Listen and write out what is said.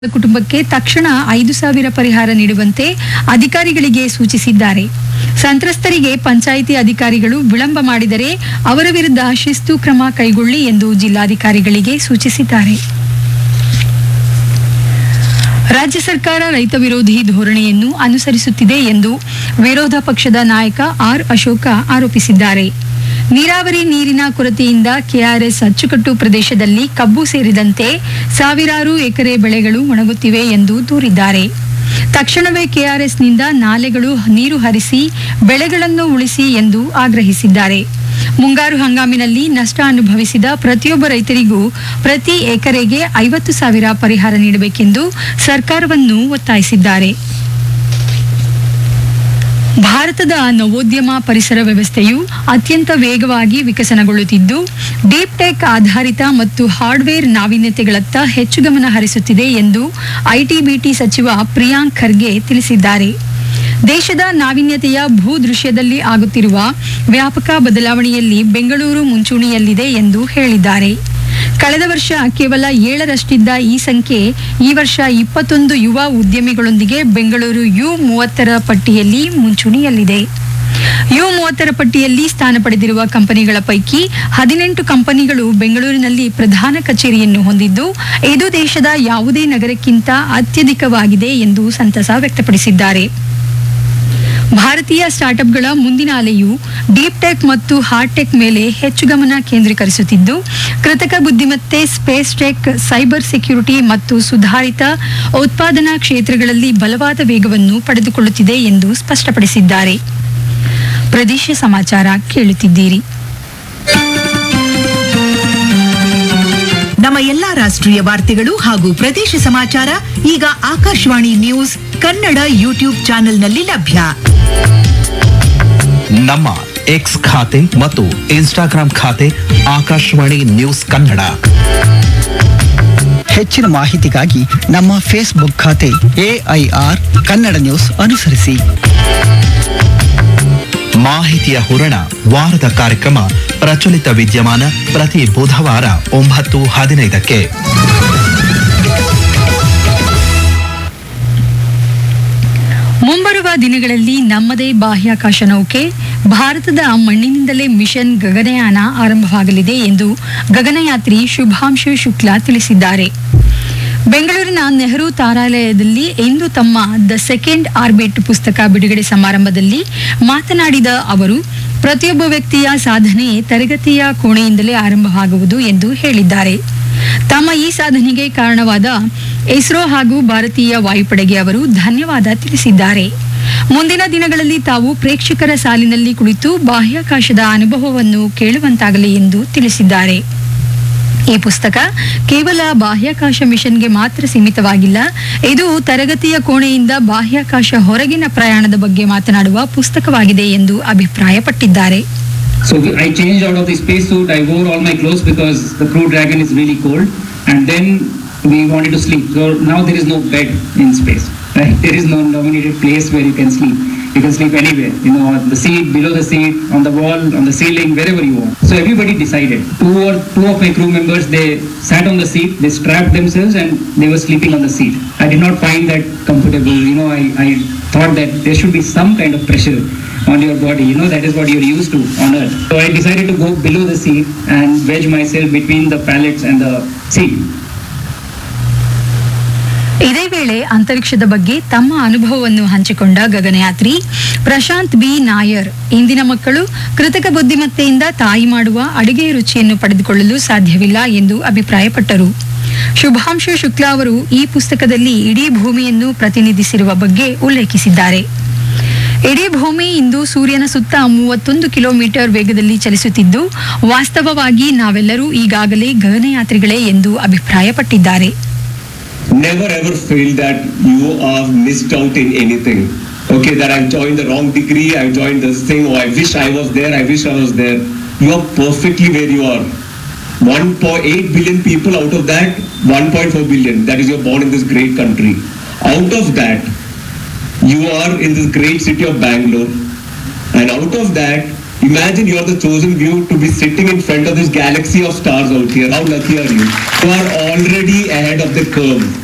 ಕುಟುಂಬಕ್ಕೆ ತಕ್ಷಣ ಐದು ಸಾವಿರ ಪರಿಹಾರ ನೀಡುವಂತೆ ಅಧಿಕಾರಿಗಳಿಗೆ ಸೂಚಿಸಿದ್ದಾರೆ ಸಂತ್ರಸ್ತರಿಗೆ ಪಂಚಾಯಿತಿ ಅಧಿಕಾರಿಗಳು ವಿಳಂಬ ಮಾಡಿದರೆ ಅವರ ವಿರುದ್ಧ ಶಿಸ್ತು ಕ್ರಮ ಕೈಗೊಳ್ಳಿ ಎಂದು ಜಿಲ್ಲಾಧಿಕಾರಿಗಳಿಗೆ ಸೂಚಿಸಿದ್ದಾರೆ ರಾಜ್ಯ ಸರ್ಕಾರ ರೈತ ವಿರೋಧಿ ಧೋರಣೆಯನ್ನು ಅನುಸರಿಸುತ್ತಿದೆ ಎಂದು ವಿರೋಧ ಪಕ್ಷದ ನಾಯಕ ಆರ್ ಅಶೋಕ ಆರೋಪಿಸಿದ್ದಾರೆ ನೀರಾವರಿ ನೀರಿನ ಕೊರತೆಯಿಂದ ಕೆಆರ್ಎಸ್ ಅಚ್ಚುಕಟ್ಟು ಪ್ರದೇಶದಲ್ಲಿ ಕಬ್ಬು ಸೇರಿದಂತೆ ಸಾವಿರಾರು ಎಕರೆ ಬೆಳೆಗಳು ಒಣಗುತ್ತಿವೆ ಎಂದು ದೂರಿದ್ದಾರೆ ತಕ್ಷಣವೇ ಕೆಆರ್ಎಸ್ನಿಂದ ನಾಲೆಗಳು ನೀರು ಹರಿಸಿ ಬೆಳೆಗಳನ್ನು ಉಳಿಸಿ ಎಂದು ಆಗ್ರಹಿಸಿದ್ದಾರೆ ಮುಂಗಾರು ಹಂಗಾಮಿನಲ್ಲಿ ನಷ್ಟ ಅನುಭವಿಸಿದ ಪ್ರತಿಯೊಬ್ಬ ರೈತರಿಗೂ ಪ್ರತಿ ಎಕರೆಗೆ ಐವತ್ತು ಸಾವಿರ ಪರಿಹಾರ ನೀಡಬೇಕೆಂದು ಸರ್ಕಾರವನ್ನು ಒತ್ತಾಯಿಸಿದ್ದಾರೆ ಭಾರತದ ನವೋದ್ಯಮ ಪರಿಸರ ವ್ಯವಸ್ಥೆಯು ಅತ್ಯಂತ ವೇಗವಾಗಿ ವಿಕಸನಗೊಳ್ಳುತ್ತಿದ್ದು ಡೀಪ್ ಟೆಕ್ ಆಧಾರಿತ ಮತ್ತು ಹಾರ್ಡ್ವೇರ್ ನಾವೀನ್ಯತೆಗಳತ್ತ ಹೆಚ್ಚು ಗಮನ ಹರಿಸುತ್ತಿದೆ ಎಂದು ಐಟಿಬಿಟಿ ಸಚಿವ ಪ್ರಿಯಾಂಕ್ ಖರ್ಗೆ ತಿಳಿಸಿದ್ದಾರೆ ದೇಶದ ನಾವೀನ್ಯತೆಯ ಭೂದೃಶ್ಯದಲ್ಲಿ ಆಗುತ್ತಿರುವ ವ್ಯಾಪಕ ಬದಲಾವಣೆಯಲ್ಲಿ ಬೆಂಗಳೂರು ಮುಂಚೂಣಿಯಲ್ಲಿದೆ ಎಂದು ಹೇಳಿದ್ದಾರೆ ಕಳೆದ ವರ್ಷ ಕೇವಲ ಏಳರಷ್ಟಿದ್ದ ಈ ಸಂಖ್ಯೆ ಈ ವರ್ಷ ಇಪ್ಪತ್ತೊಂದು ಯುವ ಉದ್ಯಮಿಗಳೊಂದಿಗೆ ಬೆಂಗಳೂರು ಯು ಮೂವತ್ತರ ಪಟ್ಟಿಯಲ್ಲಿ ಮುಂಚೂಣಿಯಲ್ಲಿದೆ ಯು ಮೂವತ್ತರ ಪಟ್ಟಿಯಲ್ಲಿ ಸ್ಥಾನ ಪಡೆದಿರುವ ಕಂಪನಿಗಳ ಪೈಕಿ ಹದಿನೆಂಟು ಕಂಪನಿಗಳು ಬೆಂಗಳೂರಿನಲ್ಲಿ ಪ್ರಧಾನ ಕಚೇರಿಯನ್ನು ಹೊಂದಿದ್ದು ಇದು ದೇಶದ ಯಾವುದೇ ನಗರಕ್ಕಿಂತ ಅತ್ಯಧಿಕವಾಗಿದೆ ಎಂದು ಸಂತಸ ವ್ಯಕ್ತಪಡಿಸಿದ್ದಾರೆ ಭಾರತೀಯ ಸ್ಟಾರ್ಟ್ಅಪ್ಗಳ ಮುಂದಿನ ಅಲೆಯು ಡೀಪ್ ಟೆಕ್ ಮತ್ತು ಹಾರ್ಡ್ ಟೆಕ್ ಮೇಲೆ ಹೆಚ್ಚು ಗಮನ ಕೇಂದ್ರೀಕರಿಸುತ್ತಿದ್ದು ಕೃತಕ ಬುದ್ಧಿಮತ್ತೆ ಸ್ಪೇಸ್ ಟೆಕ್ ಸೈಬರ್ ಸೆಕ್ಯುರಿಟಿ ಮತ್ತು ಸುಧಾರಿತ ಉತ್ಪಾದನಾ ಕ್ಷೇತ್ರಗಳಲ್ಲಿ ಬಲವಾದ ವೇಗವನ್ನು ಪಡೆದುಕೊಳ್ಳುತ್ತಿದೆ ಎಂದು ಸ್ಪಷ್ಟಪಡಿಸಿದ್ದಾರೆ ಪ್ರದೇಶ ಸಮಾಚಾರ ಕೇಳುತ್ತಿದ್ದೀರಿ ನಮ್ಮ ಎಲ್ಲಾ ರಾಷ್ಟ್ರೀಯ ವಾರ್ತೆಗಳು ಹಾಗೂ ಪ್ರದೇಶ ಸಮಾಚಾರ ಈಗ ಆಕಾಶವಾಣಿ ನ್ಯೂಸ್ ಕನ್ನಡ ಯೂಟ್ಯೂಬ್ ಚಾನೆಲ್ನಲ್ಲಿ ಲಭ್ಯ ನಮ್ಮ ಎಕ್ಸ್ ಖಾತೆ ಮತ್ತು ಇನ್ಸ್ಟಾಗ್ರಾಂ ಖಾತೆ ಆಕಾಶವಾಣಿ ನ್ಯೂಸ್ ಕನ್ನಡ ಹೆಚ್ಚಿನ ಮಾಹಿತಿಗಾಗಿ ನಮ್ಮ ಫೇಸ್ಬುಕ್ ಖಾತೆ ಎಐಆರ್ ಕನ್ನಡ ನ್ಯೂಸ್ ಅನುಸರಿಸಿ ಮಾಹಿತಿಯ ಹೂರಣ ವಾರದ ಕಾರ್ಯಕ್ರಮ ಪ್ರಚಲಿತ ವಿದ್ಯಮಾನ ಪ್ರತಿ ಬುಧವಾರ ಒಂಬತ್ತು ಹದಿನೈದಕ್ಕೆ ಮುಂಬರುವ ದಿನಗಳಲ್ಲಿ ನಮ್ಮದೇ ಬಾಹ್ಯಾಕಾಶ ನೌಕೆ ಭಾರತದ ಮಣ್ಣಿನಿಂದಲೇ ಮಿಷನ್ ಗಗನಯಾನ ಆರಂಭವಾಗಲಿದೆ ಎಂದು ಗಗನಯಾತ್ರಿ ಶುಭಾಂಶು ಶುಕ್ಲಾ ತಿಳಿಸಿದ್ದಾರೆ ಬೆಂಗಳೂರಿನ ನೆಹರು ತಾರಾಲಯದಲ್ಲಿ ಇಂದು ತಮ್ಮ ದ ಸೆಕೆಂಡ್ ಆರ್ಬಿಟ್ ಪುಸ್ತಕ ಬಿಡುಗಡೆ ಸಮಾರಂಭದಲ್ಲಿ ಮಾತನಾಡಿದ ಅವರು ಪ್ರತಿಯೊಬ್ಬ ವ್ಯಕ್ತಿಯ ಸಾಧನೆ ತರಗತಿಯ ಕೋಣೆಯಿಂದಲೇ ಆರಂಭವಾಗುವುದು ಎಂದು ಹೇಳಿದ್ದಾರೆ ತಮ್ಮ ಈ ಸಾಧನೆಗೆ ಕಾರಣವಾದ ಇಸ್ರೋ ಹಾಗೂ ಭಾರತೀಯ ವಾಯುಪಡೆಗೆ ಅವರು ಧನ್ಯವಾದ ತಿಳಿಸಿದ್ದಾರೆ ಮುಂದಿನ ದಿನಗಳಲ್ಲಿ ತಾವು ಪ್ರೇಕ್ಷಕರ ಸಾಲಿನಲ್ಲಿ ಕುಳಿತು ಬಾಹ್ಯಾಕಾಶದ ಅನುಭವವನ್ನು ಕೇಳುವಂತಾಗಲಿ ಎಂದು ತಿಳಿಸಿದ್ದಾರೆ ಈ ಪುಸ್ತಕ ಕೇವಲ ಬಾಹ್ಯಾಕಾಶ ಮಿಷನ್ಗೆ ಮಾತ್ರ ಸೀಮಿತವಾಗಿಲ್ಲ ಇದು ತರಗತಿಯ ಕೋಣೆಯಿಂದ ಬಾಹ್ಯಾಕಾಶ ಹೊರಗಿನ ಪ್ರಯಾಣದ ಬಗ್ಗೆ ಮಾತನಾಡುವ ಪುಸ್ತಕವಾಗಿದೆ ಎಂದು ಅಭಿಪ್ರಾಯಪಟ್ಟಿದ್ದಾರೆ So we- I changed out of the spacesuit. I wore all my clothes because the Crew Dragon is really cold. And then we wanted to sleep. So now there is no bed in space. Right? There is no nominated place where you can sleep. You can sleep anywhere. You know, on the seat, below the seat, on the wall, on the ceiling, wherever you want. So everybody decided. Two or two of my crew members they sat on the seat, they strapped themselves, and they were sleeping on the seat. I did not find that comfortable. You know, I, I thought that there should be some kind of pressure on your body. You know, that is what you're used to on Earth. So I decided to go below the seat and wedge myself between the pallets and the seat. ಇದೇ ವೇಳೆ ಅಂತರಿಕ್ಷದ ಬಗ್ಗೆ ತಮ್ಮ ಅನುಭವವನ್ನು ಹಂಚಿಕೊಂಡ ಗಗನಯಾತ್ರಿ Prashant B Nair ಇಂದಿನ ಮಕ್ಕಳು ಕೃತಕ ಬುದ್ಧಿಮತ್ತೆಯಿಂದ ತಾಯಿ ಮಾಡುವ ಅಡುಗೆ ರುಚಿಯನ್ನು ಪಡೆದುಕೊಳ್ಳಲು ಸಾಧ್ಯವಿಲ್ಲ ಎಂದು ಅಭಿಪ್ರಾಯಪಟ್ಟರು ಶುಭಾಂಶು ಶುಕ್ಲಾ ಅವರು ಈ ಪುಸ್ತಕದಲ್ಲಿ ಇಡೀ ಭೂಮಿಯನ್ನು ಪ್ರತಿನಿಧಿಸಿರುವ ಬಗ್ಗೆ ಉಲ್ಲೇಖಿಸಿದ್ದಾರೆ ಇಡೀ ಭೂಮಿ ಇಂದು ಸೂರ್ಯನ ಸುತ್ತ ಮೂವತ್ತೊಂದು ಕಿಲೋಮೀಟರ್ ವೇಗದಲ್ಲಿ ಚಲಿಸುತ್ತಿದ್ದು ವಾಸ್ತವವಾಗಿ ನಾವೆಲ್ಲರೂ ಈಗಾಗಲೇ ಗಗನಯಾತ್ರಿಗಳೇ ಎಂದು ಅಭಿಪ್ರಾಯಪಟ್ಟಿದ್ದಾರೆ never ever feel that you are missed out in anything. Okay, that I've joined the wrong degree, I've joined this thing, or I wish I was there, I wish I was there. You are perfectly where you are. 1.8 billion people out of that, 1.4 billion, that is you're born in this great country. Out of that, you are in this great city of Bangalore. And out of that, imagine you are the chosen few to be sitting in front of this galaxy of stars out here. How lucky are you? You are already ahead of the curve.